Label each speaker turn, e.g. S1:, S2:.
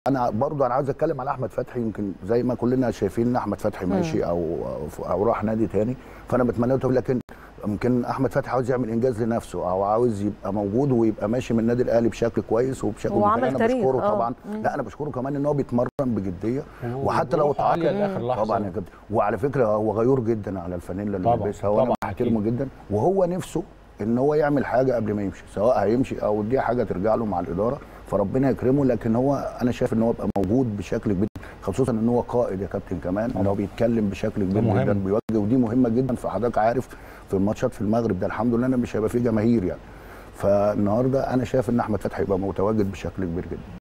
S1: انا برضو انا عاوز اتكلم على احمد فتحي يمكن زي ما كلنا شايفين ان احمد فتحي ماشي او او راح نادي تاني فانا بتمنى له لكن يمكن احمد فتحي عاوز يعمل انجاز لنفسه او عاوز يبقى موجود ويبقى ماشي من النادي الاهلي بشكل كويس وبشكل
S2: هو عمل
S1: انا
S2: تاريخ،
S1: بشكره
S2: آه.
S1: طبعا
S2: مم.
S1: لا انا بشكره كمان ان هو بيتمرن بجديه
S3: و-
S1: وحتى لو
S3: وروحه عالية
S1: اتعاقد
S3: لآخر لحظة.
S1: طبعا يا كابتن وعلى فكره هو غيور جدا على الفانيلا اللي
S3: طبعاً،
S1: لابسها وانا
S3: طبعاً،
S1: بحترمه
S3: أكيد.
S1: جدا وهو نفسه ان هو يعمل حاجه قبل ما يمشي سواء هيمشي او دي حاجه ترجع له مع الاداره فربنا يكرمه لكن هو انا شايف ان هو يبقى موجود بشكل كبير خصوصا ان هو قائد يا كابتن كمان ان هو بيتكلم بشكل كبير
S3: مهم.
S1: جدا بيوجه ودي مهمه جدا فحضرتك عارف في الماتشات في المغرب ده الحمد لله انا مش هيبقى فيه جماهير يعني فالنهارده انا شايف ان احمد فتحي يبقى متواجد بشكل كبير جدا